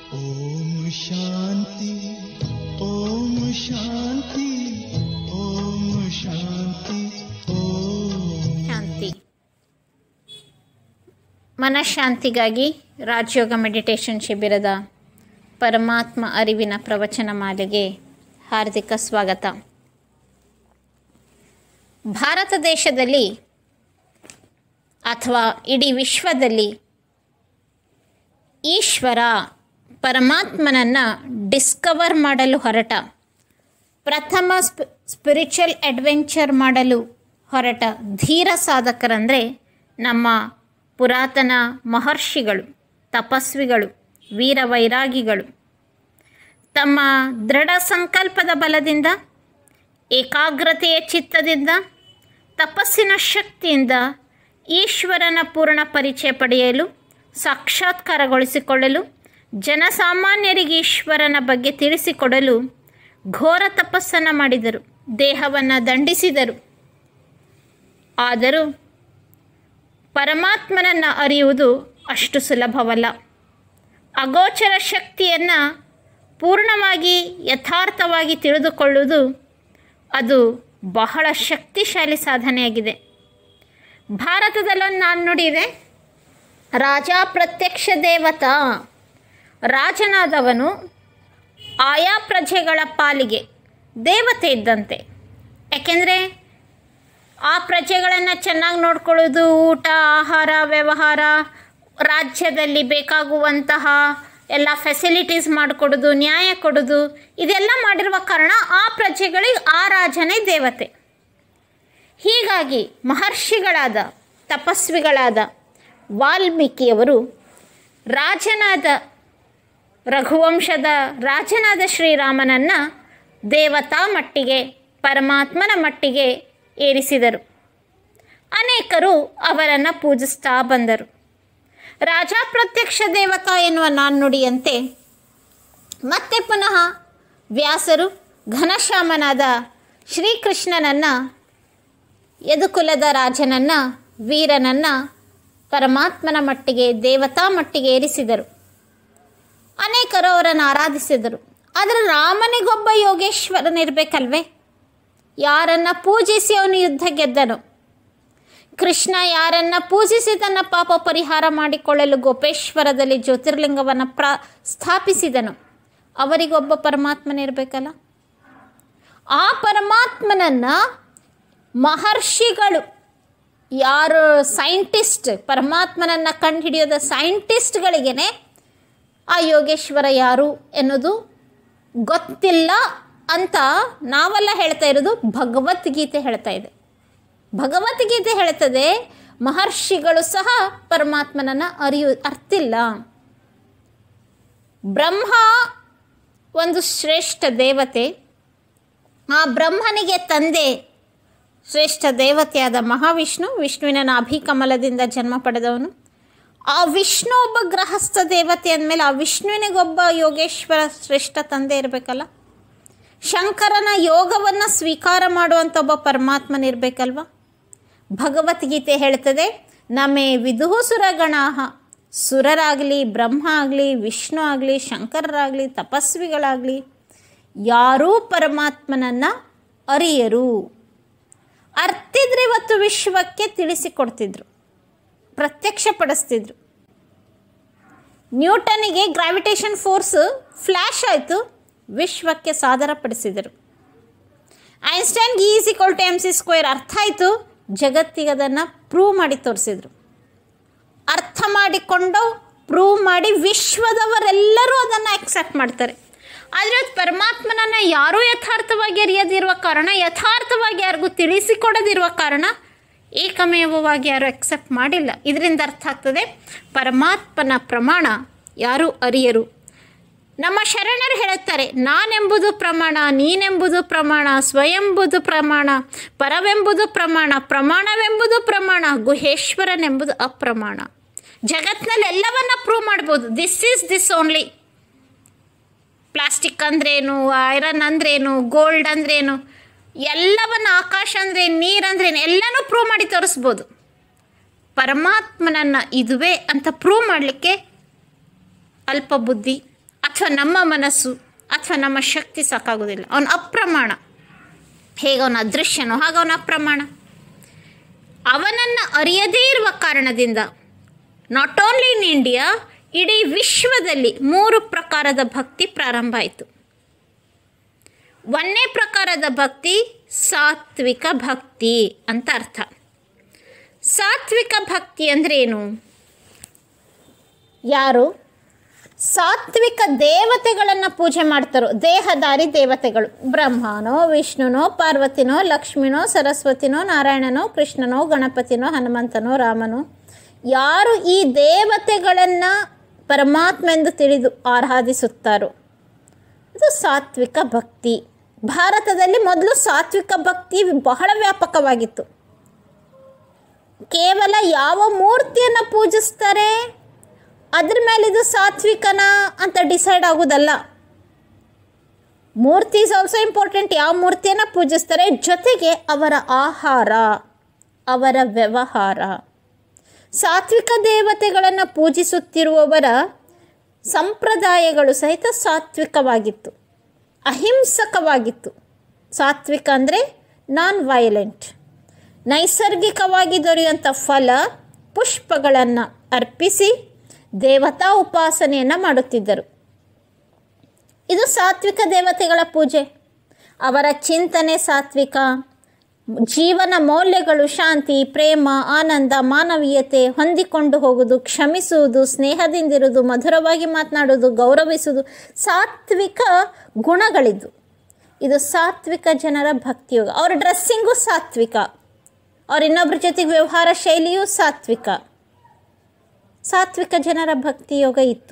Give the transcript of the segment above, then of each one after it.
ಓಂ ಶಾಂತಿ ಓಂ ಶಾಂತಿ ಓಂ ಶಾಂತಿ ಓಂ ಶಾಂತಿ ಮನಃಶಾಂತಿಗಾಗಿ ರಾಜಯೋಗ ಮೆಡಿಟೇಷನ್ ಶಿಬಿರದ ಪರಮಾತ್ಮ ಅರಿವಿನ ಪ್ರವಚನ ಮಾಲೆಗೆ ಹಾರ್ದಿಕ ಸ್ವಾಗತ ಭಾರತ ದೇಶದಲ್ಲಿ ಅಥವಾ ಇಡೀ ವಿಶ್ವದಲ್ಲಿ ಈಶ್ವರ ಪರಮಾತ್ಮನನ್ನು ಡಿಸ್ಕವರ್ ಮಾಡಲು ಹೊರಟ ಪ್ರಥಮ ಸ್ಪ ಸ್ಪಿರಿಚುವಲ್ ಅಡ್ವೆಂಚರ್ ಮಾಡಲು ಹೊರಟ ಧೀರ ಸಾಧಕರಂದರೆ ನಮ್ಮ ಪುರಾತನ ಮಹರ್ಷಿಗಳು ತಪಸ್ವಿಗಳು ವೀರ ವೈರಾಗಿಗಳು ತಮ್ಮ ದೃಢ ಸಂಕಲ್ಪದ ಬಲದಿಂದ ಏಕಾಗ್ರತೆಯ ಚಿತ್ತದಿಂದ ತಪಸ್ಸಿನ ಶಕ್ತಿಯಿಂದ ಈಶ್ವರನ ಪೂರ್ಣ ಪರಿಚಯ ಪಡೆಯಲು ಸಾಕ್ಷಾತ್ಕಾರಗೊಳಿಸಿಕೊಳ್ಳಲು ಜನಸಾಮಾನ್ಯರಿಗೆ ಈಶ್ವರನ ಬಗ್ಗೆ ತಿಳಿಸಿಕೊಡಲು ಘೋರ ತಪಸ್ಸನ್ನು ಮಾಡಿದರು ದೇಹವನ್ನು ದಂಡಿಸಿದರು ಆದರೂ ಪರಮಾತ್ಮನನ್ನು ಅರಿಯುವುದು ಅಷ್ಟು ಸುಲಭವಲ್ಲ ಅಗೋಚರ ಶಕ್ತಿಯನ್ನು ಪೂರ್ಣವಾಗಿ ಯಥಾರ್ಥವಾಗಿ ತಿಳಿದುಕೊಳ್ಳುವುದು ಅದು ಬಹಳ ಶಕ್ತಿಶಾಲಿ ಸಾಧನೆಯಾಗಿದೆ ಭಾರತದಲ್ಲೊಂದು ನಾಣ್ಣುಡಿ ಇದೆ ರಾಜ ಪ್ರತ್ಯಕ್ಷ ದೇವತಾ ರಾಜನಾದವನು ಆಯಾ ಪ್ರಜೆಗಳ ಪಾಲಿಗೆ ದೇವತೆ ಇದ್ದಂತೆ ಯಾಕೆಂದರೆ ಆ ಪ್ರಜೆಗಳನ್ನು ಚೆನ್ನಾಗಿ ನೋಡ್ಕೊಳ್ಳೋದು ಊಟ ಆಹಾರ ವ್ಯವಹಾರ ರಾಜ್ಯದಲ್ಲಿ ಬೇಕಾಗುವಂತಹ ಎಲ್ಲ ಫೆಸಿಲಿಟೀಸ್ ಮಾಡಿಕೊಡೋದು ನ್ಯಾಯ ಕೊಡೋದು ಇದೆಲ್ಲ ಮಾಡಿರುವ ಕಾರಣ ಆ ಪ್ರಜೆಗಳಿಗೆ ಆ ರಾಜನೇ ದೇವತೆ ಹೀಗಾಗಿ ಮಹರ್ಷಿಗಳಾದ ತಪಸ್ವಿಗಳಾದ ವಾಲ್ಮೀಕಿಯವರು ರಾಜನಾದ ರಘುವಂಶದ ರಾಜನಾದ ಶ್ರೀರಾಮನನ್ನು ದೇವತಾ ಮಟ್ಟಿಗೆ ಪರಮಾತ್ಮನ ಮಟ್ಟಿಗೆ ಏರಿಸಿದರು ಅನೇಕರು ಅವರನ್ನು ಪೂಜಿಸ್ತಾ ಬಂದರು ರಾಜ ಪ್ರತ್ಯಕ್ಷ ದೇವತಾ ಎನ್ನುವ ನಾಣ್ಣುಡಿಯಂತೆ ಮತ್ತೆ ಪುನಃ ವ್ಯಾಸರು ಘನಶ್ಯಾಮನಾದ ಶ್ರೀಕೃಷ್ಣನನ್ನು ಯದುಕುಲದ ರಾಜನನ್ನು ವೀರನನ್ನು ಪರಮಾತ್ಮನ ಮಟ್ಟಿಗೆ ದೇವತಾ ಮಟ್ಟಿಗೆ ಏರಿಸಿದರು ಅನೇಕರು ಅವರನ್ನು ಆರಾಧಿಸಿದರು ಆದರೆ ರಾಮನಿಗೊಬ್ಬ ಯೋಗೇಶ್ವರನಿರಬೇಕಲ್ವೇ ಯಾರನ್ನು ಪೂಜಿಸಿ ಅವನು ಯುದ್ಧ ಗೆದ್ದನು ಕೃಷ್ಣ ಯಾರನ್ನ ಪೂಜಿಸಿ ತನ್ನ ಪಾಪ ಪರಿಹಾರ ಮಾಡಿಕೊಳ್ಳಲು ಗೋಪೇಶ್ವರದಲ್ಲಿ ಜ್ಯೋತಿರ್ಲಿಂಗವನ್ನು ಪ್ರ ಸ್ಥಾಪಿಸಿದನು ಅವರಿಗೊಬ್ಬ ಪರಮಾತ್ಮನಿರಬೇಕಲ್ಲ ಆ ಪರಮಾತ್ಮನನ್ನು ಮಹರ್ಷಿಗಳು ಯಾರು ಸೈಂಟಿಸ್ಟ್ ಪರಮಾತ್ಮನನ್ನು ಕಂಡುಹಿಡಿಯೋದ ಸೈಂಟಿಸ್ಟ್ಗಳಿಗೇ ಆ ಯೋಗೇಶ್ವರ ಯಾರು ಎನ್ನುವುದು ಗೊತ್ತಿಲ್ಲ ಅಂತ ನಾವೆಲ್ಲ ಹೇಳ್ತಾ ಇರೋದು ಭಗವದ್ಗೀತೆ ಹೇಳ್ತಾ ಇದೆ ಭಗವದ್ಗೀತೆ ಹೇಳ್ತದೆ ಮಹರ್ಷಿಗಳು ಸಹ ಪರಮಾತ್ಮನನ್ನು ಅರಿಯು ಅರ್ತಿಲ್ಲ ಬ್ರಹ್ಮ ಒಂದು ಶ್ರೇಷ್ಠ ದೇವತೆ ಆ ಬ್ರಹ್ಮನಿಗೆ ತಂದೆ ಶ್ರೇಷ್ಠ ದೇವತೆಯಾದ ಮಹಾವಿಷ್ಣು ವಿಷ್ಣುವಿನ ನಾಭಿಕಮಲದಿಂದ ಜನ್ಮ ಪಡೆದವನು ಆ ವಿಷ್ಣು ಒಬ್ಬ ಗೃಹಸ್ಥ ದೇವತೆ ಅಂದಮೇಲೆ ಆ ವಿಷ್ಣುವಿನಿಗೊಬ್ಬ ಯೋಗೇಶ್ವರ ಶ್ರೇಷ್ಠ ತಂದೆ ಇರಬೇಕಲ್ಲ ಶಂಕರನ ಯೋಗವನ್ನು ಸ್ವೀಕಾರ ಮಾಡುವಂಥ ಒಬ್ಬ ಪರಮಾತ್ಮನಿರಬೇಕಲ್ವ ಭಗವದ್ಗೀತೆ ಹೇಳ್ತದೆ ನಮೇ ವಿದುಹು ಸುರಗಣಾಹ ಸುರರಾಗಲಿ ಬ್ರಹ್ಮ ಆಗಲಿ ವಿಷ್ಣು ಆಗಲಿ ಶಂಕರರಾಗಲಿ ತಪಸ್ವಿಗಳಾಗಲಿ ಯಾರೂ ಪರಮಾತ್ಮನನ್ನು ಅರಿಯರು ಅರ್ತಿದ್ರೆ ಇವತ್ತು ವಿಶ್ವಕ್ಕೆ ತಿಳಿಸಿಕೊಡ್ತಿದ್ರು ಪ್ರತ್ಯಕ್ಷಪಡಿಸ್ತಿದ್ರು ನ್ಯೂಟನಿಗೆ ಗ್ರಾವಿಟೇಷನ್ ಫೋರ್ಸ್ ಫ್ಲ್ಯಾಶ್ ಆಯಿತು ವಿಶ್ವಕ್ಕೆ ಸಾದರಪಡಿಸಿದರು ಐನ್ಸ್ಟೈನ್ಗೆ is equal to M C square ಅರ್ಥ ಆಯಿತು ಜಗತ್ತಿಗೆ ಅದನ್ನು ಪ್ರೂವ್ ಮಾಡಿ ತೋರಿಸಿದರು ಅರ್ಥ ಮಾಡಿಕೊಂಡು ಪ್ರೂವ್ ಮಾಡಿ ವಿಶ್ವದವರೆಲ್ಲರೂ ಅದನ್ನು ಅಕ್ಸೆಪ್ಟ್ ಮಾಡ್ತಾರೆ ಆದರೆ ಪರಮಾತ್ಮನನ್ನು ಯಾರೂ ಯಥಾರ್ಥವಾಗಿ ಅರಿಯದಿರುವ ಕಾರಣ ಯಥಾರ್ಥವಾಗಿ ಯಾರಿಗೂ ತಿಳಿಸಿಕೊಡದಿರುವ ಕಾರಣ ಏಕಮೇವವಾಗಿ ಯಾರು ಅಕ್ಸೆಪ್ಟ್ ಮಾಡಿಲ್ಲ ಇದರಿಂದ ಅರ್ಥ ಆಗ್ತದೆ ಪರಮಾತ್ಮನ ಪ್ರಮಾಣ ಯಾರೂ ಅರಿಯರು ನಮ್ಮ ಶರಣರು ಹೇಳುತ್ತಾರೆ ನಾನೆಂಬುದು ಪ್ರಮಾಣ ನೀನೆಂಬುದು ಪ್ರಮಾಣ ಸ್ವಯಂಬುದು ಪ್ರಮಾಣ ಪರವೆಂಬುದು ಪ್ರಮಾಣ ಪ್ರಮಾಣವೆಂಬುದು ಪ್ರಮಾಣ ಗುಹೇಶ್ವರನೆಂಬುದು ಅಪ್ರಮಾಣ ಜಗತ್ತಿನಲ್ಲಿ ಎಲ್ಲವನ್ನ ಪ್ರೂವ್ ಮಾಡ್ಬೋದು this is this only plastic ಅಂದ್ರೇನು ಐರನ್ ಅಂದ್ರೇನು ಗೋಲ್ಡ್ ಅಂದ್ರೇನು ಎಲ್ಲವನ್ನು ಆಕಾಶ ಅಂದರೆ ನೀರಂದ್ರೇನು ಎಲ್ಲನೂ ಪ್ರೂವ್ ಮಾಡಿ ತೋರಿಸ್ಬೋದು ಪರಮಾತ್ಮನನ್ನು ಇದುವೇ ಅಂತ ಪ್ರೂವ್ ಮಾಡಲಿಕ್ಕೆ ಅಲ್ಪ ಬುದ್ಧಿ ಅಥವಾ ನಮ್ಮ ಮನಸ್ಸು ಅಥವಾ ನಮ್ಮ ಶಕ್ತಿ ಸಾಕಾಗೋದಿಲ್ಲ ಅವನು ಅಪ್ರಮಾಣ ಹೇಗೆ ಅವನ ಅದೃಶ್ಯನೋ ಹಾಗೆ ಅವನ ಅಪ್ರಮಾಣ ಅವನನ್ನು ಅರಿಯದೇ ಇರುವ ಕಾರಣದಿಂದ ನಾಟ್ ಓನ್ಲಿ ಇನ್ ಇಂಡಿಯಾ ಇಡೀ ವಿಶ್ವದಲ್ಲಿ ಮೂರು ಪ್ರಕಾರದ ಭಕ್ತಿ ಪ್ರಾರಂಭ ಆಯಿತು ಒಂದನೇ ಪ್ರಕಾರದ ಭಕ್ತಿ ಸಾತ್ವಿಕ ಭಕ್ತಿ ಅಂತ ಅರ್ಥ ಸಾತ್ವಿಕ ಭಕ್ತಿ ಅಂದರೆ ಏನು ಯಾರು ಸಾತ್ವಿಕ ದೇವತೆಗಳನ್ನು ಪೂಜೆ ಮಾಡ್ತಾರೋ ದೇಹದಾರಿ ದೇವತೆಗಳು ಬ್ರಹ್ಮನೋ ವಿಷ್ಣುನೋ ಪಾರ್ವತಿನೋ ಲಕ್ಷ್ಮಿನೋ ಸರಸ್ವತಿನೋ ನಾರಾಯಣನೋ ಕೃಷ್ಣನೋ ಗಣಪತಿನೋ ಹನುಮಂತನೋ ರಾಮನೋ ಯಾರು ಈ ದೇವತೆಗಳನ್ನು ಪರಮಾತ್ಮ ಎಂದು ತಿಳಿದು ಆರಾಧಿಸುತ್ತಾರೋ ಇದು ಸಾತ್ವಿಕ ಭಕ್ತಿ ಭಾರತದಲ್ಲಿ ಮೊದಲು ಸಾತ್ವಿಕ ಭಕ್ತಿ ಬಹಳ ವ್ಯಾಪಕವಾಗಿತ್ತು ಕೇವಲ ಯಾವ ಮೂರ್ತಿಯನ್ನು ಪೂಜಿಸ್ತಾರೆ ಅದ್ರ ಮೇಲೆ ಇದು ಸಾತ್ವಿಕನ ಅಂತ ಡಿಸೈಡ್ ಆಗೋದಲ್ಲ ಮೂರ್ತಿ ಇಸ್ ಆಲ್ಸೋ ಇಂಪಾರ್ಟೆಂಟ್ ಯಾವ ಮೂರ್ತಿಯನ್ನು ಪೂಜಿಸ್ತಾರೆ ಜೊತೆಗೆ ಅವರ ಆಹಾರ ಅವರ ವ್ಯವಹಾರ ಸಾತ್ವಿಕ ದೇವತೆಗಳನ್ನು ಪೂಜಿಸುತ್ತಿರುವವರ ಸಂಪ್ರದಾಯಗಳು ಸಹಿತ ಸಾತ್ವಿಕವಾಗಿತ್ತು ಅಹಿಂಸಕವಾಗಿತ್ತು ಸಾತ್ವಿಕ ಅಂದರೆ ನಾನ್ ವೈಲೆಂಟ್ ನೈಸರ್ಗಿಕವಾಗಿ ದೊರೆಯುವಂಥ ಫಲ ಪುಷ್ಪಗಳನ್ನು ಅರ್ಪಿಸಿ ದೇವತಾ ಉಪಾಸನೆಯನ್ನು ಮಾಡುತ್ತಿದ್ದರು ಇದು ಸಾತ್ವಿಕ ದೇವತೆಗಳ ಪೂಜೆ ಅವರ ಚಿಂತನೆ ಸಾತ್ವಿಕ ಜೀವನ ಮೌಲ್ಯಗಳು ಶಾಂತಿ ಪ್ರೇಮ ಆನಂದ ಮಾನವೀಯತೆ ಹೊಂದಿಕೊಂಡು ಹೋಗುವುದು ಕ್ಷಮಿಸುವುದು ಸ್ನೇಹದಿಂದಿರುವುದು ಮಧುರವಾಗಿ ಮಾತನಾಡುವುದು ಗೌರವಿಸುವುದು ಸಾತ್ವಿಕ ಗುಣಗಳಿದ್ದು ಇದು ಸಾತ್ವಿಕ ಜನರ ಭಕ್ತಿಯೋಗ ಅವ್ರ ಡ್ರೆಸ್ಸಿಂಗು ಸಾತ್ವಿಕ ಅವ್ರ ಇನ್ನೊಬ್ಬರ ಜೊತೆಗೆ ವ್ಯವಹಾರ ಶೈಲಿಯೂ ಸಾತ್ವಿಕ ಸಾತ್ವಿಕ ಜನರ ಭಕ್ತಿಯೋಗ ಇತ್ತು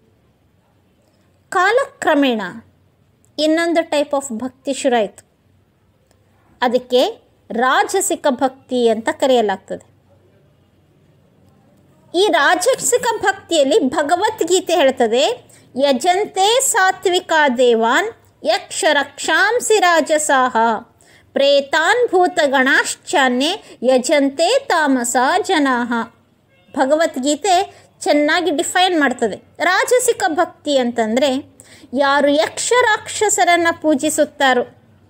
ಕಾಲಕ್ರಮೇಣ ಇನ್ನೊಂದು ಟೈಪ್ ಆಫ್ ಭಕ್ತಿ ಶುರುವಾಯಿತು ಅದಕ್ಕೆ ರಾಜಸಿಕ ಭಕ್ತಿ ಅಂತ ಕರೆಯಲಾಗ್ತದೆ ಈ ರಾಜಸಿಕ ಭಕ್ತಿಯಲ್ಲಿ ಭಗವದ್ಗೀತೆ ಹೇಳ್ತದೆ ಯಜಂತೆ ಸಾತ್ವಿಕ ದೇವಾನ್ ಯಕ್ಷ ರಕ್ಷಾಂಸಿ ರಾಜಸಾಹ ಪ್ರೇತಾನ್ ಭೂತಗಣಾಶ್ಚಾನ್ಯೆ ಯಜಂತೆ ತಾಮಸ ಜನಾಹ ಭಗವದ್ಗೀತೆ ಚೆನ್ನಾಗಿ ಡಿಫೈನ್ ಮಾಡ್ತದೆ ರಾಜಸಿಕ ಭಕ್ತಿ ಅಂತಂದರೆ ಯಾರು ಯಕ್ಷ ರಾಕ್ಷಸರನ್ನು ಪೂಜಿಸುತ್ತಾರೋ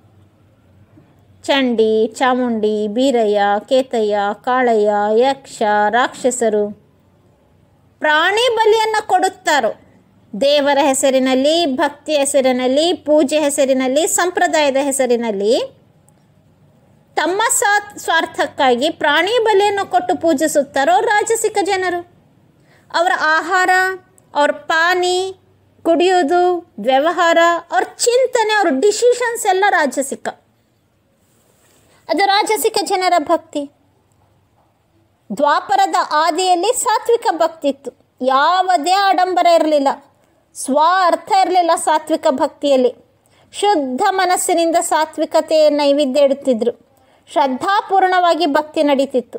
ಚಂಡಿ ಚಾಮುಂಡಿ ಬೀರಯ್ಯ ಕೇತಯ್ಯ ಕಾಳಯ್ಯ ಯಕ್ಷ ರಾಕ್ಷಸರು ಪ್ರಾಣಿ ಬಲಿಯನ್ನು ಕೊಡುತ್ತಾರೋ ದೇವರ ಹೆಸರಿನಲ್ಲಿ ಭಕ್ತಿ ಹೆಸರಿನಲ್ಲಿ ಪೂಜೆ ಹೆಸರಿನಲ್ಲಿ ಸಂಪ್ರದಾಯದ ಹೆಸರಿನಲ್ಲಿ ತಮ್ಮ ಸಾ ಸ್ವಾರ್ಥಕ್ಕಾಗಿ ಪ್ರಾಣಿ ಬಲಿಯನ್ನು ಕೊಟ್ಟು ಪೂಜಿಸುತ್ತಾರೋ ರಾಜಸಿಕ ಜನರು ಅವರ ಆಹಾರ ಅವ್ರ ಪಾನಿ ಕುಡಿಯೋದು ವ್ಯವಹಾರ ಅವ್ರ ಚಿಂತನೆ ಅವ್ರ ಡಿಸಿಷನ್ಸ್ ಎಲ್ಲ ರಾಜಸಿಕ ಅದು ರಾಜಸಿಕ ಜನರ ಭಕ್ತಿ ದ್ವಾಪರದ ಆದಿಯಲ್ಲಿ ಸಾತ್ವಿಕ ಭಕ್ತಿ ಇತ್ತು ಯಾವುದೇ ಆಡಂಬರ ಇರಲಿಲ್ಲ ಸ್ವಾರ್ಥ ಇರಲಿಲ್ಲ ಸಾತ್ವಿಕ ಭಕ್ತಿಯಲ್ಲಿ ಶುದ್ಧ ಮನಸ್ಸಿನಿಂದ ಸಾತ್ವಿಕತೆ ನೈವೇದ್ಯ ಇಡುತ್ತಿದ್ದರು ಶ್ರದ್ಧಾಪೂರ್ಣವಾಗಿ ಭಕ್ತಿ ನಡೀತಿತ್ತು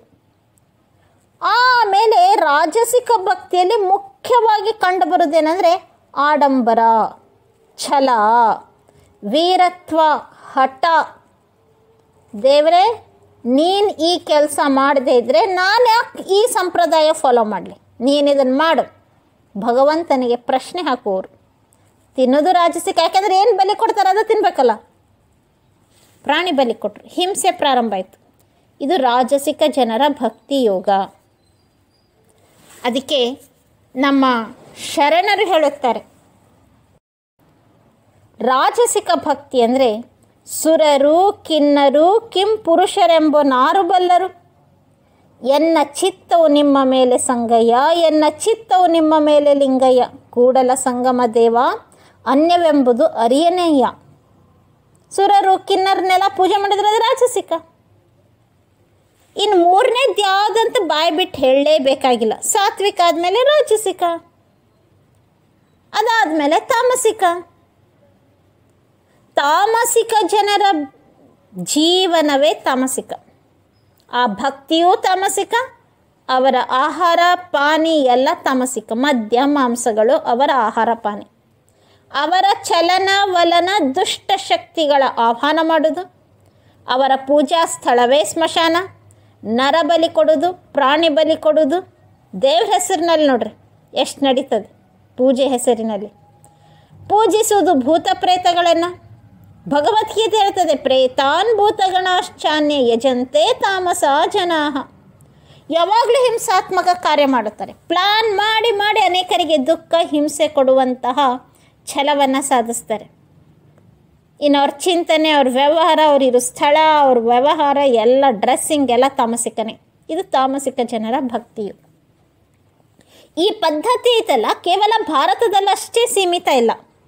ಆಮೇಲೆ ರಾಜಸಿಕ ಭಕ್ತಿಯಲ್ಲಿ ಮುಖ್ಯವಾಗಿ ಕಂಡುಬರುವುದೇನೆಂದರೆ ಆಡಂಬರ ಛಲ ವೀರತ್ವ ಹಠ ದೇವರೇ ನೀನು ಈ ಕೆಲಸ ಮಾಡದೇ ಇದ್ದರೆ ನಾನು ಯಾಕೆ ಈ ಸಂಪ್ರದಾಯ ಫಾಲೋ ಮಾಡಲಿ ನೀನು ಇದನ್ನು ಮಾಡು ಭಗವಂತನಿಗೆ ಪ್ರಶ್ನೆ ಹಾಕುವವರು ತಿನ್ನೋದು ರಾಜಸಿಕ ಯಾಕೆಂದರೆ ಏನು ಬಲಿ ಕೊಡ್ತಾರೆ ಅದು ತಿನ್ನಬೇಕಲ್ಲ ಪ್ರಾಣಿ ಬಲಿ ಕೊಟ್ಟರು ಹಿಂಸೆ ಪ್ರಾರಂಭ ಆಯಿತು ಇದು ರಾಜಸಿಕ ಜನರ ಭಕ್ತಿ ಯೋಗ ಅದಕ್ಕೆ ನಮ್ಮ ಶರಣರು ಹೇಳುತ್ತಾರೆ ರಾಜಸಿಕ ಭಕ್ತಿ ಅಂದರೆ ಸುರರು ಕಿನ್ನರು ಕಿಂ ಪುರುಷರೆಂಬ ನಾರು ಬಲ್ಲರು ಎನ್ನ ಚಿತ್ತವು ನಿಮ್ಮ ಮೇಲೆ ಸಂಗಯ್ಯ ಎನ್ನ ಚಿತ್ತವು ನಿಮ್ಮ ಮೇಲೆ ಲಿಂಗಯ್ಯ ಕೂಡಲ ಸಂಗಮ ದೇವ ಅನ್ಯವೆಂಬುದು ಅರಿಯನೇಯ ಸುರರು ಕಿನ್ನರನ್ನೆಲ್ಲ ಪೂಜೆ ಮಾಡಿದ್ರೆ ಅದು ರಾಜಸಿಕ ಇನ್ನು ಮೂರನೇದು ಯಾವುದಂತ ಬಾಯಿ ಬಿಟ್ಟು ಹೇಳಲೇಬೇಕಾಗಿಲ್ಲ ಸಾತ್ವಿಕ ಆದಮೇಲೆ ರಾಜಸಿಕ ಅದಾದಮೇಲೆ ತಾಮಸಿಕ ತಾಮಸಿಕ ಜನರ ಜೀವನವೇ ತಾಮಸಿಕ ಆ ಭಕ್ತಿಯೂ ತಾಮಸಿಕ ಅವರ ಆಹಾರ ಪಾನಿ ಎಲ್ಲ ತಾಮಸಿಕ ಮದ್ಯ ಮಾಂಸಗಳು ಅವರ ಆಹಾರ ಪಾನಿ ಅವರ ಚಲನ ವಲನ ದುಷ್ಟ ಶಕ್ತಿಗಳ ಆಹ್ವಾನ ಮಾಡೋದು ಅವರ ಪೂಜಾ ಸ್ಥಳವೇ ಸ್ಮಶಾನ ನರ ಬಲಿ ಕೊಡೋದು ಪ್ರಾಣಿ ಬಲಿ ಕೊಡೋದು ದೇವ್ರ ಹೆಸರಿನಲ್ಲಿ ನೋಡ್ರಿ ಎಷ್ಟು ನಡೀತದೆ ಪೂಜೆ ಹೆಸರಿನಲ್ಲಿ ಪೂಜಿಸುವುದು ಭೂತ ಪ್ರೇತಗಳನ್ನು ಭಗವದ್ಗೀತೆ ಹೇಳ್ತದೆ ಪ್ರೇತಾನ್ ಭೂತಗಣಾಶ್ಚಾನ್ಯ ಯಜಂತೆ ತಾಮಸ ಜನಾಹ ಯಾವಾಗಲೂ ಹಿಂಸಾತ್ಮಕ ಕಾರ್ಯ ಮಾಡುತ್ತಾರೆ ಪ್ಲಾನ್ ಮಾಡಿ ಮಾಡಿ ಅನೇಕರಿಗೆ ದುಃಖ ಹಿಂಸೆ ಕೊಡುವಂತಹ ಛಲವನ್ನು ಸಾಧಿಸ್ತಾರೆ ಇನ್ನು ಅವ್ರ ಚಿಂತನೆ ಅವ್ರ ವ್ಯವಹಾರ ಅವ್ರ ಇರೋ ಸ್ಥಳ ಅವ್ರ ವ್ಯವಹಾರ ಎಲ್ಲ ಡ್ರೆಸ್ಸಿಂಗ್ ಎಲ್ಲ ತಾಮಸಿಕನೇ ಇದು ತಾಮಸಿಕ ಜನರ ಭಕ್ತಿಯು ಈ ಪದ್ಧತಿ ಐತಲ್ಲ ಕೇವಲ ಭಾರತದಲ್ಲಷ್ಟೇ ಸೀಮಿತ ಇಲ್ಲ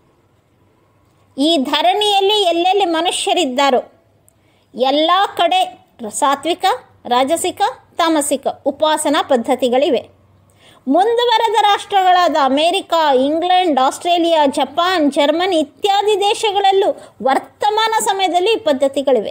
ಈ ಧರಣಿಯಲ್ಲಿ ಎಲ್ಲೆಲ್ಲಿ ಮನುಷ್ಯರಿದ್ದಾರೋ ಎಲ್ಲ ಕಡೆ ಸಾತ್ವಿಕ ರಾಜಸಿಕ ತಾಮಸಿಕ ಉಪಾಸನಾ ಪದ್ಧತಿಗಳಿವೆ ಮುಂದುವರೆದ ರಾಷ್ಟ್ರಗಳಾದ America England Australia Japan Germany ಇತ್ಯಾದಿ ದೇಶಗಳಲ್ಲೂ ವರ್ತಮಾನ ಸಮಯದಲ್ಲಿ ಈ ಪದ್ಧತಿಗಳಿವೆ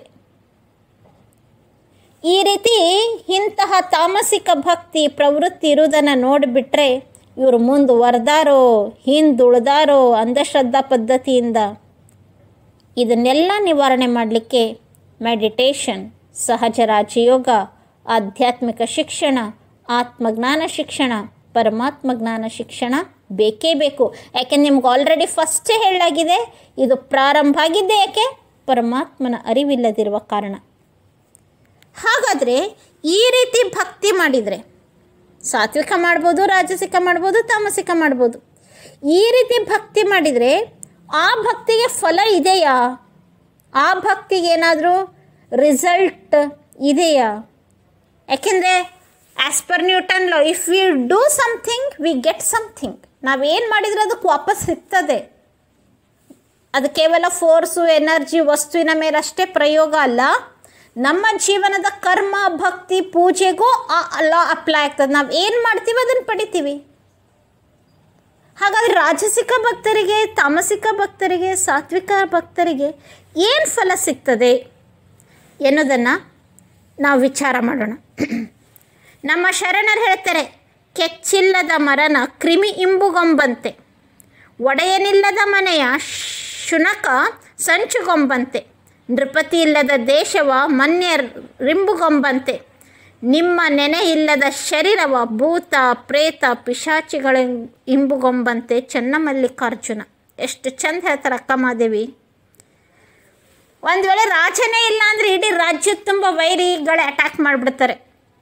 ಈ ರೀತಿ ಇಂತಹ ತಾಮಸಿಕ ಭಕ್ತಿ ಪ್ರವೃತ್ತಿ ಇರುವುದನ್ನು ನೋಡಿಬಿಟ್ರೆ ಇವರು ಮುಂದುವರೆದಾರೋ ಹಿಂದುಳಿದಾರೋ ಅಂಧಶ್ರದ್ಧಾ ಪದ್ಧತಿಯಿಂದ ಇದನ್ನೆಲ್ಲ ನಿವಾರಣೆ ಮಾಡಲಿಕ್ಕೆ ಮೆಡಿಟೇಷನ್ ಸಹಜ ರಾಜಯೋಗ ಆಧ್ಯಾತ್ಮಿಕ ಶಿಕ್ಷಣ ಆತ್ಮಜ್ಞಾನ ಶಿಕ್ಷಣ ಪರಮಾತ್ಮ ಜ್ಞಾನ ಶಿಕ್ಷಣ ಬೇಕೇ ಬೇಕು ಯಾಕೆ ನಿಮ್ಗೆ ಆಲ್ರೆಡಿ ಫಸ್ಟೇ ಹೇಳಲಾಗಿದೆ ಇದು ಪ್ರಾರಂಭ ಆಗಿದ್ದೇ ಯಾಕೆ ಪರಮಾತ್ಮನ ಅರಿವಿಲ್ಲದಿರುವ ಕಾರಣ ಹಾಗಾದರೆ ಈ ರೀತಿ ಭಕ್ತಿ ಮಾಡಿದರೆ ಸಾತ್ವಿಕ ಮಾಡ್ಬೋದು ರಾಜಸಿಕ ಮಾಡ್ಬೋದು ತಾಮಸಿಕ ಮಾಡ್ಬೋದು ಈ ರೀತಿ ಭಕ್ತಿ ಮಾಡಿದರೆ ಆ ಭಕ್ತಿಗೆ ಫಲ ಇದೆಯಾ ಆ ಭಕ್ತಿಗೆ ಏನಾದರೂ ರಿಸಲ್ಟ್ ಇದೆಯಾ ಯಾಕೆಂದರೆ as per Newton law if we do something we get something ನಾವೇನು ಮಾಡಿದರೆ ಅದಕ್ಕೆ ವಾಪಸ್ ಸಿಗ್ತದೆ ಅದು ಕೇವಲ ಫೋರ್ಸು ಎನರ್ಜಿ ವಸ್ತುವಿನ ಮೇಲಷ್ಟೇ ಪ್ರಯೋಗ ಅಲ್ಲ ನಮ್ಮ ಜೀವನದ ಕರ್ಮ ಭಕ್ತಿ ಪೂಜೆಗೂ ಆ ಲಾ ಅಪ್ಲೈ ಆಗ್ತದೆ ನಾವು ಏನು ಮಾಡ್ತೀವಿ ಅದನ್ನು ಪಡಿತೀವಿ ಹಾಗಾದರೆ ರಾಜಸಿಕ ಭಕ್ತರಿಗೆ ತಾಮಸಿಕ ಭಕ್ತರಿಗೆ ಸಾತ್ವಿಕ ಭಕ್ತರಿಗೆ ಏನು ಫಲ ಸಿಗ್ತದೆ ಎನ್ನುವುದನ್ನು ನಾವು ವಿಚಾರ ಮಾಡೋಣ ನಮ್ಮ ಶರಣರು ಹೇಳ್ತಾರೆ ಕೆಚ್ಚಿಲ್ಲದ ಮರನ ಕ್ರಿಮಿ ಇಂಬುಗೊಂಬಂತೆ ಒಡೆಯನಿಲ್ಲದ ಮನೆಯ ಶುನಕ ಸಂಚುಗೊಂಬಂತೆ ನೃಪತಿ ಇಲ್ಲದ ದೇಶವ ಮನ್ಯ ರಿಂಬುಗೊಂಬಂತೆ ನಿಮ್ಮ ನೆನೆ ಇಲ್ಲದ ಶರೀರವ ಭೂತ ಪ್ರೇತ ಪಿಶಾಚಿಗಳ ಇಂಬುಗೊಂಬಂತೆ ಚನ್ನಮಲ್ಲಿಕಾರ್ಜುನ ಎಷ್ಟು ಚಂದ ಹೇಳ್ತಾರೆ ಅಕ್ಕಮಾದೇವಿ ಒಂದು ವೇಳೆ ರಾಜನೇ ಇಲ್ಲ ಅಂದರೆ ಇಡೀ ರಾಜ್ಯ ತುಂಬ ವೈರಿಗಳು ಅಟ್ಯಾಕ್ ಮಾಡಿಬಿಡ್ತಾರೆ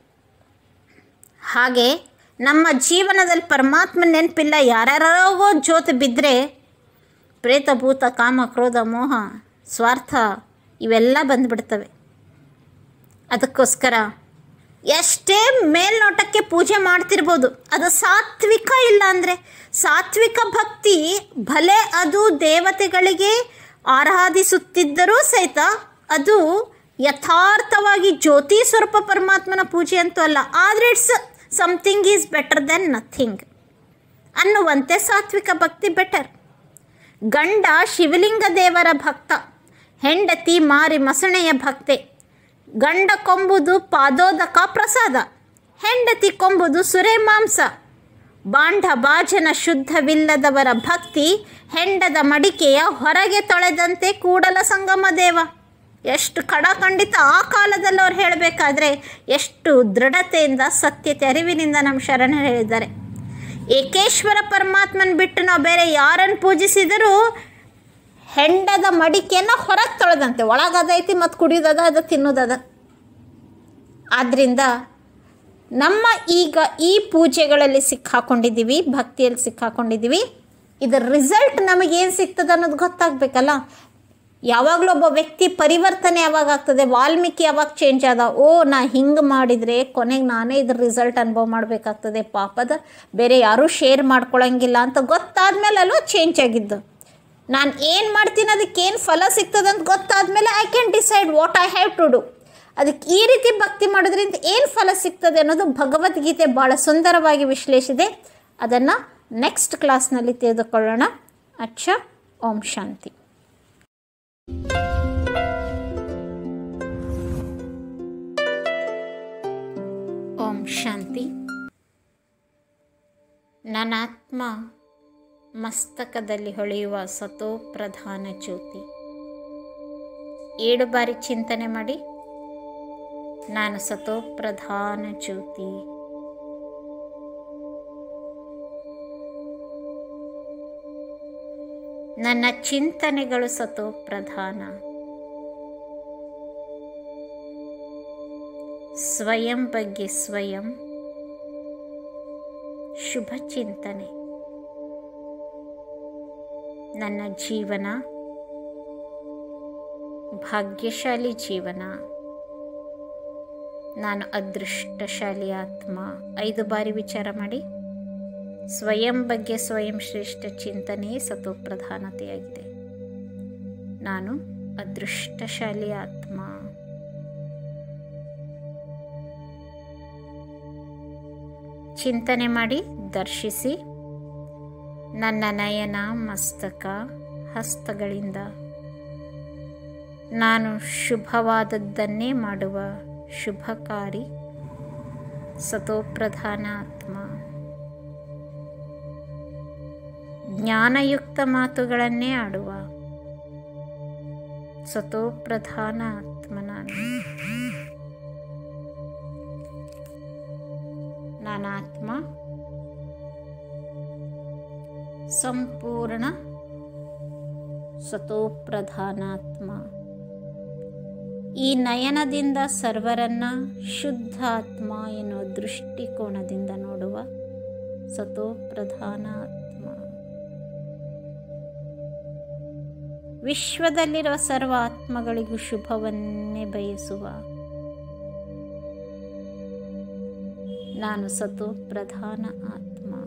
ಹಾಗೆ ನಮ್ಮ ಜೀವನದಲ್ಲಿ ಪರಮಾತ್ಮ ನೆನಪಿಲ್ಲ ಯಾರ್ಯಾರಿಗೋ ಜೋತು ಬಿದ್ದರೆ ಪ್ರೇತ ಭೂತ ಕಾಮ ಕ್ರೋಧ ಮೋಹ ಸ್ವಾರ್ಥ ಇವೆಲ್ಲ ಬಂದುಬಿಡ್ತವೆ ಅದಕ್ಕೋಸ್ಕರ ಎಷ್ಟೇ ಮೇಲ್ನೋಟಕ್ಕೆ ಪೂಜೆ ಮಾಡ್ತಿರ್ಬೋದು ಅದು ಸಾತ್ವಿಕ ಇಲ್ಲ ಅಂದರೆ ಸಾತ್ವಿಕ ಭಕ್ತಿ ಭಲೆ ಅದು ದೇವತೆಗಳಿಗೆ ಆರಾಧಿಸುತ್ತಿದ್ದರೂ ಸಹಿತ ಅದು ಯಥಾರ್ಥವಾಗಿ ಜ್ಯೋತಿ ಸ್ವರೂಪ ಪರಮಾತ್ಮನ ಪೂಜೆ ಅಂತೂ ಅಲ್ಲ ಆದರೆ it's something is better than nothing ಅನ್ನುವಂತೆ ಸಾತ್ವಿಕ ಭಕ್ತಿ ಬೆಟರ್ ಗಂಡ ಶಿವಲಿಂಗ ದೇವರ ಭಕ್ತ ಹೆಂಡತಿ ಮಾರಿ ಮಸಣೆಯ ಭಕ್ತೆ ಗಂಡ ಕೊಂಬುದು ಪಾದೋದಕ ಪ್ರಸಾದ ಹೆಂಡತಿ ಕೊಂಬುದು ಸುರೆ ಮಾಂಸ ಬಾಂಡ ಬಾಜನ ಶುದ್ಧವಿಲ್ಲದವರ ಭಕ್ತಿ ಹೆಂಡದ ಮಡಿಕೆಯ ಹೊರಗೆ ತೊಳೆದಂತೆ ಕೂಡಲ ಸಂಗಮ ದೇವ ಎಷ್ಟು ಖಡಖಂಡಿತ ಆ ಕಾಲದಲ್ಲಿ ಅವ್ರು ಹೇಳಬೇಕಾದ್ರೆ ಎಷ್ಟು ದೃಢತೆಯಿಂದ ಸತ್ಯತೆ ಅರಿವಿನಿಂದ ನಮ್ಮ ಶರಣರು ಹೇಳಿದ್ದಾರೆ ಏಕೇಶ್ವರ ಪರಮಾತ್ಮನ ಬಿಟ್ಟು ನಾವು ಬೇರೆ ಯಾರನ್ನು ಪೂಜಿಸಿದರೂ ಹೆಂಡದ ಮಡಿಕೆಯನ್ನು ಹೊರಗೆ ತೊಳೆದಂತೆ ಒಳಗದೈತಿ ಮತ್ತು ಕುಡಿಯೋದದ ಅದು ತಿನ್ನೋದದ ಆದ್ದರಿಂದ ನಮ್ಮ ಈಗ ಈ ಪೂಜೆಗಳಲ್ಲಿ ಸಿಕ್ಕಾಕೊಂಡಿದ್ದೀವಿ ಭಕ್ತಿಯಲ್ಲಿ ಸಿಕ್ಕಾಕೊಂಡಿದ್ದೀವಿ ಇದರ ರಿಸಲ್ಟ್ ನಮಗೇನು ಸಿಗ್ತದೆ ಅನ್ನೋದು ಗೊತ್ತಾಗಬೇಕಲ್ಲ ಯಾವಾಗಲೂ ಒಬ್ಬ ವ್ಯಕ್ತಿ ಪರಿವರ್ತನೆ ಯಾವಾಗ ಆಗ್ತದೆ ವಾಲ್ಮೀಕಿ ಯಾವಾಗ ಚೇಂಜ್ ಆದ ಓ ನಾ ಹಿಂಗೆ ಮಾಡಿದರೆ ಕೊನೆಗೆ ನಾನೇ ಇದ್ರ ರಿಸಲ್ಟ್ ಅನುಭವ ಮಾಡಬೇಕಾಗ್ತದೆ ಪಾಪದ ಬೇರೆ ಯಾರೂ ಶೇರ್ ಮಾಡ್ಕೊಳಂಗಿಲ್ಲ ಅಂತ ಗೊತ್ತಾದ್ಮೇಲೆ ಅಲ್ವ ಚೇಂಜ್ ಆಗಿದ್ದು ನಾನು ಏನು ಮಾಡ್ತೀನಿ ಅದಕ್ಕೆ ಏನು ಫಲ ಸಿಗ್ತದೆ ಅಂತ ಗೊತ್ತಾದ್ಮೇಲೆ I can decide what I have to do ಅದಕ್ಕೆ ಈ ರೀತಿ ಭಕ್ತಿ ಮಾಡೋದ್ರಿಂದ ಏನು ಫಲ ಸಿಗ್ತದೆ ಅನ್ನೋದು ಭಗವದ್ಗೀತೆ ಭಾಳ ಸುಂದರವಾಗಿ ವಿಶ್ಲೇಷಿಸಿದೆ ಅದನ್ನು ನೆಕ್ಸ್ಟ್ ಕ್ಲಾಸ್ನಲ್ಲಿ ತಿಳಿದುಕೊಳ್ಳೋಣ ಅಚ್ಚ ಓಂ ಶಾಂತಿ ಓಂ ಶಾಂತಿ ನನಾತ್ಮ ಮಸ್ತಕದಲ್ಲಿ ಹೊಳೆಯುವ ಸತೋ ಪ್ರಧಾನ ಜ್ಯೋತಿ ಏಳು ಬಾರಿ ಚಿಂತನೆ ಮಾಡಿ ನಾನು ಸತೋ ಪ್ರಧಾನ ಜ್ಯೋತಿ ನನ್ನ ಚಿಂತನೆಗಳು ಸತೋ ಪ್ರಧಾನ ಸ್ವಯಂ ಬಗ್ಗೆ ಸ್ವಯಂ ಶುಭ ಚಿಂತನೆ ನನ್ನ ಜೀವನ ಭಾಗ್ಯಶಾಲಿ ಜೀವನ ನಾನು ಅದೃಷ್ಟಶಾಲಿ ಆತ್ಮ ಐದು ಬಾರಿ ವಿಚಾರ ಮಾಡಿ ಸ್ವಯಂ ಬಗ್ಗೆ ಸ್ವಯಂ ಶ್ರೇಷ್ಠ ಚಿಂತನೆಯೇ ಸತೋ ಪ್ರಧಾನತೆಯಾಗಿದೆ ನಾನು ಅದೃಷ್ಟಶಾಲಿ ಆತ್ಮ ಚಿಂತನೆ ಮಾಡಿ ದರ್ಶಿಸಿ ನನ್ನ ನಯನ ಮಸ್ತಕ ಹಸ್ತಗಳಿಂದ ನಾನು ಶುಭವಾದದ್ದನ್ನೇ ಮಾಡುವ ಶುಭಕಾರಿ ಸತೋಪ್ರಧಾನ ಆತ್ಮ ಜ್ಞಾನಯುಕ್ತ ಮಾತುಗಳನ್ನೇ ಆಡುವ ಸತೋಪ್ರಧಾನ ಆತ್ಮ ನಾನು ನಾನಾತ್ಮ ಸಂಪೂರ್ಣ ಸತೋಪ್ರಧಾನಾತ್ಮ ಈ ನಯನದಿಂದ ಸರ್ವರನ್ನ ಶುದ್ಧ ಆತ್ಮ ಎನ್ನುವ ದೃಷ್ಟಿಕೋನದಿಂದ ನೋಡುವ ಸತೋಪ್ರಧಾನ ಆತ್ಮ ವಿಶ್ವದಲ್ಲಿರುವ ಸರ್ವ ಆತ್ಮಗಳಿಗೂ ಶುಭವನ್ನೇ ಬಯಸುವ ನಾನು ಸತೋ ಪ್ರಧಾನ ಆತ್ಮ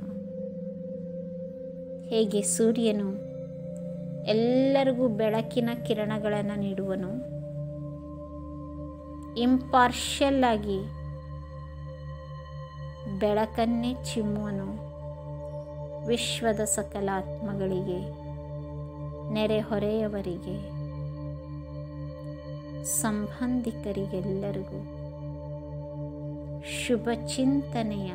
ಹೇಗೆ ಸೂರ್ಯನು ಎಲ್ಲರಿಗೂ ಬೆಳಕಿನ ಕಿರಣಗಳನ್ನು ನೀಡುವನು ಇಂಪಾರ್ಷಲ್ ಆಗಿ ಬೆಳಕನ್ನೇ ಚಿಮ್ಮುವನು ವಿಶ್ವದ ಸಕಲ ಆತ್ಮಗಳಿಗೆ ನೆರೆಹೊರೆಯವರಿಗೆ ಸಂಬಂಧಿಕರಿಗೆಲ್ಲರಿಗೂ ಶುಭ ಚಿಂತನೆಯ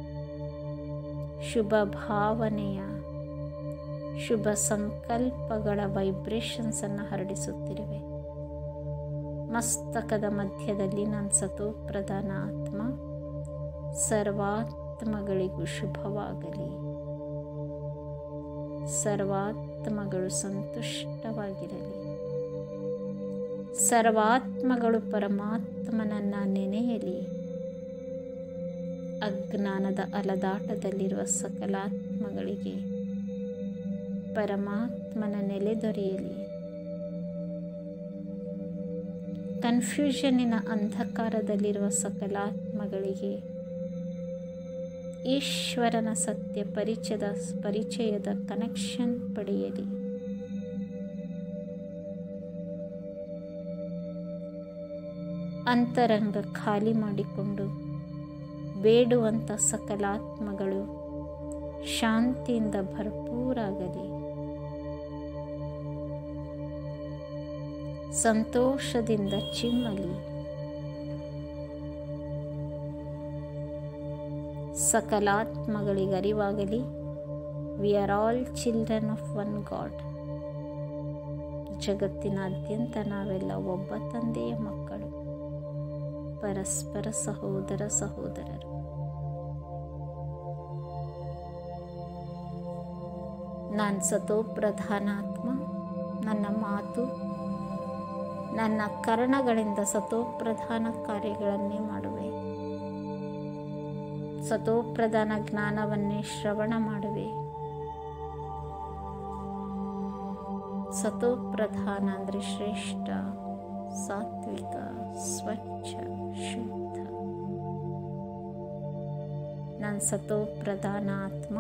ಶುಭ ಭಾವನೆಯ ಶುಭ ಸಂಕಲ್ಪಗಳ ವೈಬ್ರೇಷನ್ಸನ್ನು ಹರಡಿಸುತ್ತಿರುವೆ ಮಸ್ತಕದ ಮಧ್ಯದಲ್ಲಿ ನಾನು ಸತೋ ಪ್ರಧಾನ ಆತ್ಮ ಸರ್ವಾತ್ಮಗಳಿಗೂ ಶುಭವಾಗಲಿ ಸರ್ವಾತ್ಮಗಳು ಸಂತುಷ್ಟವಾಗಿರಲಿ ಸರ್ವಾತ್ಮಗಳು ಪರಮಾತ್ಮನನ್ನ ನೆನೆಯಲಿ ಅಜ್ಞಾನದ ಅಲದಾಟದಲ್ಲಿರುವ ಸಕಲಾತ್ಮಗಳಿಗೆ ಪರಮಾತ್ಮನ ನೆಲೆ ದೊರೆಯಲಿ ಕನ್ಫ್ಯೂಷನ್ನಿನ ಅಂಧಕಾರದಲ್ಲಿರುವ ಸಕಲಾತ್ಮಗಳಿಗೆ ಈಶ್ವರನ ಸತ್ಯ ಪರಿಚಯದ ಪರಿಚಯದ ಕನೆಕ್ಷನ್ ಪಡೆಯಲಿ ಅಂತರಂಗ ಖಾಲಿ ಮಾಡಿಕೊಂಡು ಬೇಡುವಂಥ ಸಕಲಾತ್ಮಗಳು ಶಾಂತಿಯಿಂದ ಭರಪೂರಾಗಲಿ ಸಂತೋಷದಿಂದ ಚಿಮ್ಮಲಿ ಸಕಲಾತ್ಮಗಳಿಗೆ ಅರಿವಾಗಲಿ we are all children of one God ಜಗತ್ತಿನಾದ್ಯಂತ ನಾವೆಲ್ಲ ಒಬ್ಬ ತಂದೆಯ ಮಕ್ಕಳು ಪರಸ್ಪರ ಸಹೋದರ ಸಹೋದರರು ನಾನು ಸತೋ ಪ್ರಧಾನಾತ್ಮ ನನ್ನ ಮಾತು ನನ್ನ ಕರ್ಣಗಳಿಂದ ಸತೋಪ್ರಧಾನ ಕಾರ್ಯಗಳನ್ನೇ ಮಾಡುವೆ ಸತೋಪ್ರಧಾನ ಜ್ಞಾನವನ್ನೇ ಶ್ರವಣ ಮಾಡುವೆ ಸತೋಪ್ರಧಾನ ಅಂದರೆ ಶ್ರೇಷ್ಠ ಸಾತ್ವಿಕ ಸ್ವಚ್ಛ ಶುದ್ಧ ನನ್ನ ಸತೋಪ್ರಧಾನ ಆತ್ಮ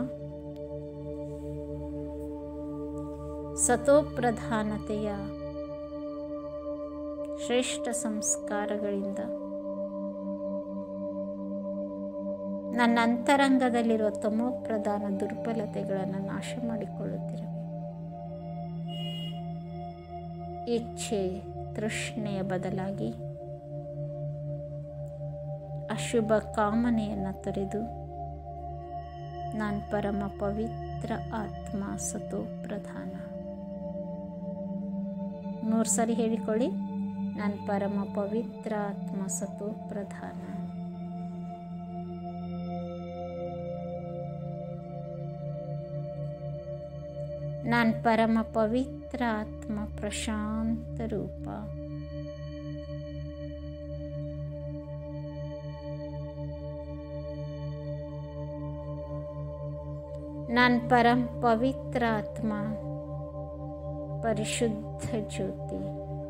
ಸತೋಪ್ರಧಾನತೆಯ ಶ್ರೇಷ್ಠ ಸಂಸ್ಕಾರಗಳಿಂದ ನನ್ನ ಅಂತರಂಗದಲ್ಲಿರುವ ತಮೋಪ್ರಧಾನ ದುರ್ಬಲತೆಗಳನ್ನು ನಾಶ ಮಾಡಿಕೊಳ್ಳುತ್ತಿರುವೆ ಇಚ್ಛೆ ತೃಷ್ಣೆಯ ಬದಲಾಗಿ ಅಶುಭ ಕಾಮನೆಯನ್ನು ತೊರೆದು ನಾನು ಪರಮ ಪವಿತ್ರ ಆತ್ಮ ಸತೋ ಪ್ರಧಾನ ಮೂರು ಸರಿ ಹೇಳಿಕೊಳ್ಳಿ ನಾನು ಪರಮ ಪವಿತ್ರ ಆತ್ಮ ಸತೋ ಪ್ರಧಾನ ನಾನು ಪರಮ ಪವಿತ್ರ ಆತ್ಮ ಪ್ರಶಾಂತ ರೂಪ ನಾನು ಪರಂ ಪವಿತ್ರ ಆತ್ಮ ಪರಿಶುದ್ಧ ಜ್ಯೋತಿ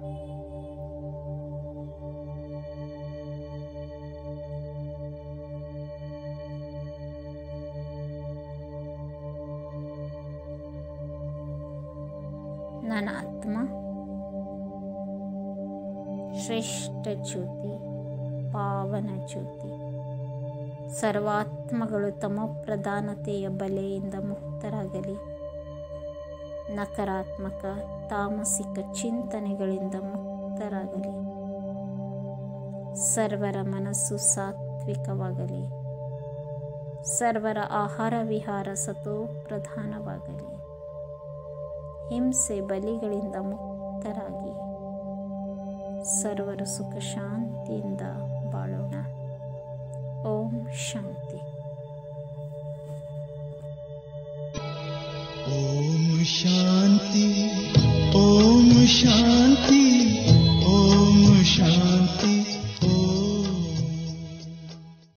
ನನ್ನ ಆತ್ಮ ಶ್ರೇಷ್ಠ ಜ್ಯೋತಿ ಪಾವನ ಜ್ಯೋತಿ ಸರ್ವಾತ್ಮಗಳು ತಮ್ಮ ಪ್ರಧಾನತೆಯ ಬಲೆಯಿಂದ ಮುಕ್ತರಾಗಲಿ ನಕಾರಾತ್ಮಕ ತಾಮಸಿಕ ಚಿಂತನೆಗಳಿಂದ ಮುಕ್ತರಾಗಲಿ ಸರ್ವರ ಮನಸ್ಸು ಸಾತ್ವಿಕವಾಗಲಿ ಸರ್ವರ ಆಹಾರ ವಿಹಾರ ಸತೋ ಪ್ರಧಾನವಾಗಲಿ ಹಿಂಸೆ ಬಲಿಗಳಿಂದ ಮುಕ್ತರಾಗಿ ಸರ್ವರು ಸುಖ ಶಾಂತಿಯಿಂದ ಬಾಳೋಣ ಓಂ ಶಾಂತಿ ಓಂ ಶಾಂತಿ ಓಂ ಶಾಂತಿ ಓಂ ಶಾಂತಿ